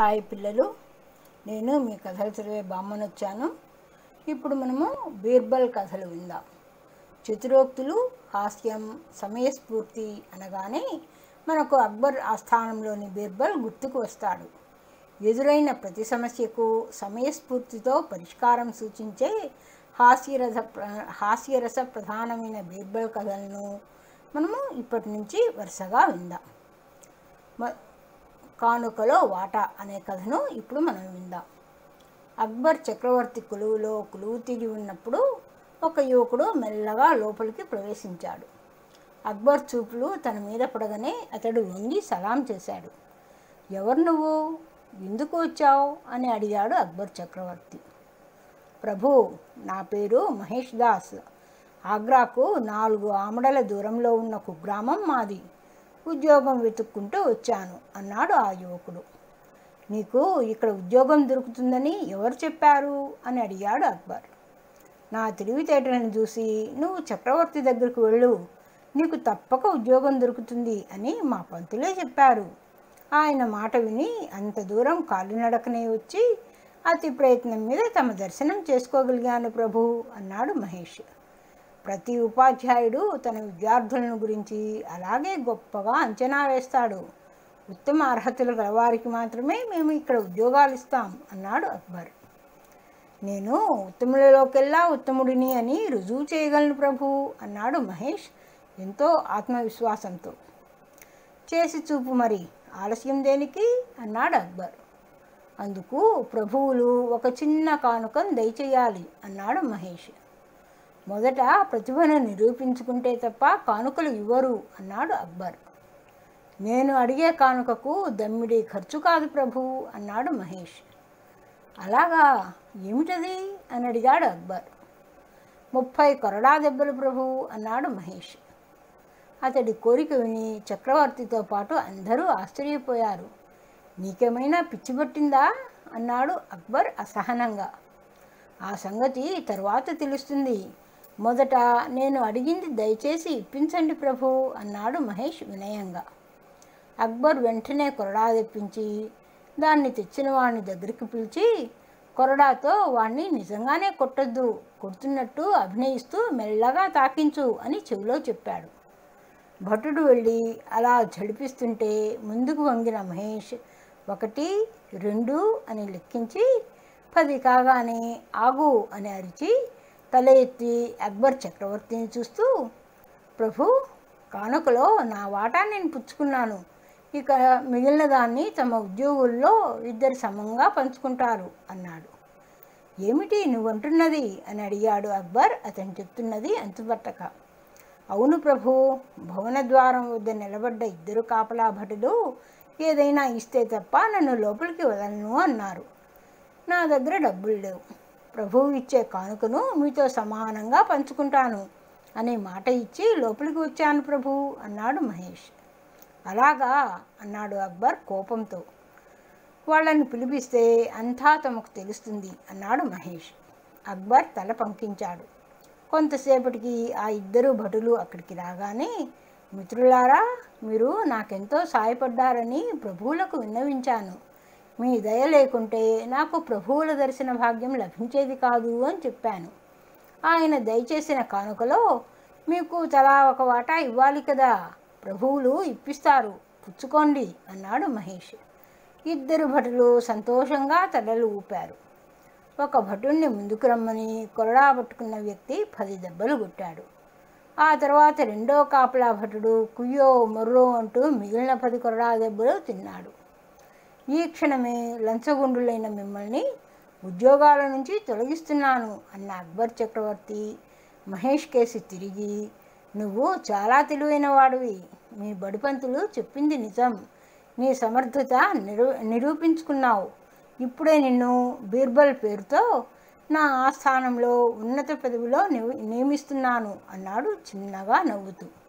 hi పిల్లలు నేను మీ కథలు చదివే బామ్మను వచ్చాను ఇప్పుడు మనము బీర్బల్ కథలు విందాం చతురోక్తులు హాస్యం సమయస్ఫూర్తి అనగానే మనకు అక్బర్ ఆస్థానంలోని బీర్బల్ గుర్తుకు వస్తాడు ఎదురైన ప్రతి సమస్యకు సమయస్ఫూర్తితో పరిష్కారం సూచించే హాస్యరస ప్ర- హాస్యరస ప్రధానమైన బీర్బల్ కథలను మనము ఇప్పటి నుంచి వరుసగా విందాం మ- కానుకలో వాటా అనే కథను ఇప్పుడు మనం విందాం అక్బర్ చక్రవర్తి కొలువులో కొలువు తీరి ఉన్నప్పుడు ఒక యువకుడు మెల్లగా లోపలికి ప్రవేశించాడు అక్బర్ చూపులు తన మీద పడగానే అతడు వంగి సలాం చేశాడు ఎవరు నువ్వు ఎందుకు వచ్చావు అని అడిగాడు అక్బర్ చక్రవర్తి ప్రభు నా పేరు మహేష్ దాస్ ఆగ్రాకు నాలుగు ఆమడల దూరంలో ఉన్న కుగ్రామం మాది ఉద్యోగం వెతుక్కుంటూ వచ్చాను అన్నాడు ఆ యువకుడు నీకు ఇక్కడ ఉద్యోగం దొరుకుతుందని ఎవరు చెప్పారు అని అడిగాడు అక్బర్ నా తెలివితేటలను చూసి నువ్వు చక్రవర్తి దగ్గరకు వెళ్ళు నీకు తప్పక ఉద్యోగం దొరుకుతుంది అని మా పంతులే చెప్పారు ఆయన మాట విని అంత దూరం కాలినడకనే వచ్చి అతి ప్రయత్నం మీద తమ దర్శనం చేసుకోగలిగాను ప్రభు అన్నాడు మహేష్ ప్రతి ఉపాధ్యాయుడు తన విద్యార్థులను గురించి అలాగే గొప్పగా అంచనా వేస్తాడు ఉత్తమ అర్హతలు గలవారికి మాత్రమే మేము ఇక్కడ ఉద్యోగాలు ఇస్తాం అన్నాడు అక్బర్ నేను ఉత్తములలోకెల్లా ఉత్తముడిని అని రుజువు చేయగలను ప్రభు అన్నాడు మహేష్ ఎంతో ఆత్మవిశ్వాసంతో చేసి చూపు మరి ఆలస్యం దేనికి అన్నాడు అక్బర్ అందుకు ప్రభువులు ఒక చిన్న కానుకను దయచేయాలి అన్నాడు మహేష్ మొదట ప్రతిభను నిరూపించుకుంటే తప్ప కానుకలు ఇవ్వరు అన్నాడు అక్బర్ నేను అడిగే కానుకకు దమ్మిడి ఖర్చు కాదు ప్రభు అన్నాడు మహేష్ అలాగా ఏమిటది అని అడిగాడు అక్బర్ ముప్పై కొరడా దెబ్బలు ప్రభు అన్నాడు మహేష్ అతడి కోరిక విని చక్రవర్తితో పాటు అందరూ ఆశ్చర్యపోయారు నీకేమైనా పిచ్చి పట్టిందా అన్నాడు అక్బర్ అసహనంగా ఆ సంగతి తర్వాత తెలుస్తుంది మొదట నేను అడిగింది దయచేసి ఇప్పించండి ప్రభు అన్నాడు మహేష్ వినయంగా అక్బర్ వెంటనే కొరడా తెప్పించి దాన్ని తెచ్చిన వాడిని దగ్గరికి పిలిచి కొరడాతో వాణ్ణి నిజంగానే కొట్టొద్దు కొడుతున్నట్టు అభినయిస్తూ మెల్లగా తాకించు అని చెవిలో చెప్పాడు భటుడు వెళ్ళి అలా జడిపిస్తుంటే ముందుకు వంగిన మహేష్ ఒకటి రెండు అని లెక్కించి పది కాగానే ఆగు అని అరిచి తల ఎత్తి అక్బర్ చక్రవర్తిని చూస్తూ ప్రభు కానుకలో నా వాటా నేను పుచ్చుకున్నాను ఇక మిగిలిన దాన్ని తమ ఉద్యోగుల్లో ఇద్దరు సమంగా పంచుకుంటారు అన్నాడు ఏమిటి నువ్వంటున్నది అని అడిగాడు అక్బర్ అతను చెప్తున్నది అంతుపట్టక అవును ప్రభు భవన ద్వారం వద్ద నిలబడ్డ ఇద్దరు కాపలా భటులు ఏదైనా ఇస్తే తప్ప నన్ను లోపలికి వదలను అన్నారు నా దగ్గర డబ్బులు లేవు ప్రభువు ఇచ్చే కానుకను మీతో సమానంగా పంచుకుంటాను అనే మాట ఇచ్చి లోపలికి వచ్చాను ప్రభు అన్నాడు మహేష్ అలాగా అన్నాడు అక్బర్ కోపంతో వాళ్ళని పిలిపిస్తే అంతా తమకు తెలుస్తుంది అన్నాడు మహేష్ అక్బర్ తల పంకించాడు కొంతసేపటికి ఆ ఇద్దరు భటులు అక్కడికి రాగానే మిత్రులారా మీరు నాకెంతో సాయపడ్డారని ప్రభువులకు విన్నవించాను మీ దయ లేకుంటే నాకు ప్రభువుల దర్శన భాగ్యం లభించేది కాదు అని చెప్పాను ఆయన దయచేసిన కానుకలో మీకు తలా ఒక వాటా ఇవ్వాలి కదా ప్రభువులు ఇప్పిస్తారు పుచ్చుకోండి అన్నాడు మహేష్ ఇద్దరు భటులు సంతోషంగా తలలు ఊపారు ఒక భటుణ్ణి ముందుకు రమ్మని కొరడా పట్టుకున్న వ్యక్తి పది దెబ్బలు కొట్టాడు ఆ తర్వాత రెండో కాపలా భటుడు కుయ్యో మొర్రో అంటూ మిగిలిన పది కొరడా దెబ్బలు తిన్నాడు ఈ క్షణమే లంచగొండులైన మిమ్మల్ని ఉద్యోగాల నుంచి తొలగిస్తున్నాను అన్న అక్బర్ చక్రవర్తి మహేష్ కేసి తిరిగి నువ్వు చాలా తెలివైన వాడివి మీ బడిపంతులు చెప్పింది నిజం నీ సమర్థత నిరూ నిరూపించుకున్నావు ఇప్పుడే నిన్ను బీర్బల్ పేరుతో నా ఆస్థానంలో ఉన్నత పదవిలో నియమిస్తున్నాను అన్నాడు చిన్నగా నవ్వుతూ